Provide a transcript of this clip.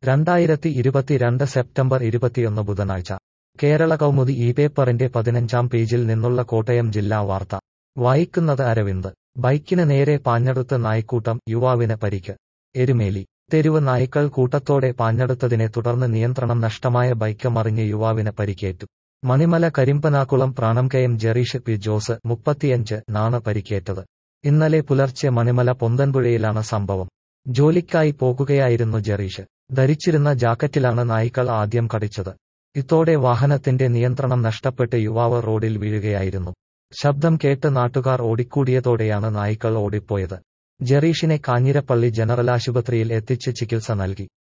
രണ്ടായിരത്തി ഇരുപത്തിരണ്ട് സെപ്റ്റംബർ ഇരുപത്തിയൊന്ന് ബുധനാഴ്ച കേരള കൗമുദി ഈ പേപ്പറിന്റെ പതിനഞ്ചാം പേജിൽ നിന്നുള്ള കോട്ടയം ജില്ലാ വാർത്ത വായിക്കുന്നത് അരവിന്ദ് ബൈക്കിന് നേരെ പാഞ്ഞടുത്ത് നായ്ക്കൂട്ടം യുവാവിന് പരിക്ക് എരുമേലി തെരുവ് നായ്ക്കൾ കൂട്ടത്തോടെ പാഞ്ഞടുത്തതിനെ തുടർന്ന് നിയന്ത്രണം നഷ്ടമായ ബൈക്ക് മറിഞ്ഞ് യുവാവിന് പരിക്കേറ്റു മണിമല കരിമ്പനാക്കുളം പ്രാണംകയം ജെറീഷ് പി ജോസ് മുപ്പത്തിയഞ്ച് നാണ് പരിക്കേറ്റത് ഇന്നലെ പുലർച്ചെ മണിമല പൊന്തൻപുഴയിലാണ് സംഭവം ജോലിക്കായി പോകുകയായിരുന്നു ജെറീഷ് ധരിച്ചിരുന്ന ജാക്കറ്റിലാണ് നായ്ക്കൾ ആദ്യം കടിച്ചത് ഇതോടെ വാഹനത്തിന്റെ നിയന്ത്രണം നഷ്ടപ്പെട്ട് യുവാവ് റോഡിൽ വീഴുകയായിരുന്നു ശബ്ദം കേട്ട് നാട്ടുകാർ ഓടിക്കൂടിയതോടെയാണ് നായ്ക്കൾ ഓടിപ്പോയത് ജെറീഷിനെ കാഞ്ഞിരപ്പള്ളി ജനറൽ ആശുപത്രിയിൽ എത്തിച്ച് ചികിത്സ നൽകി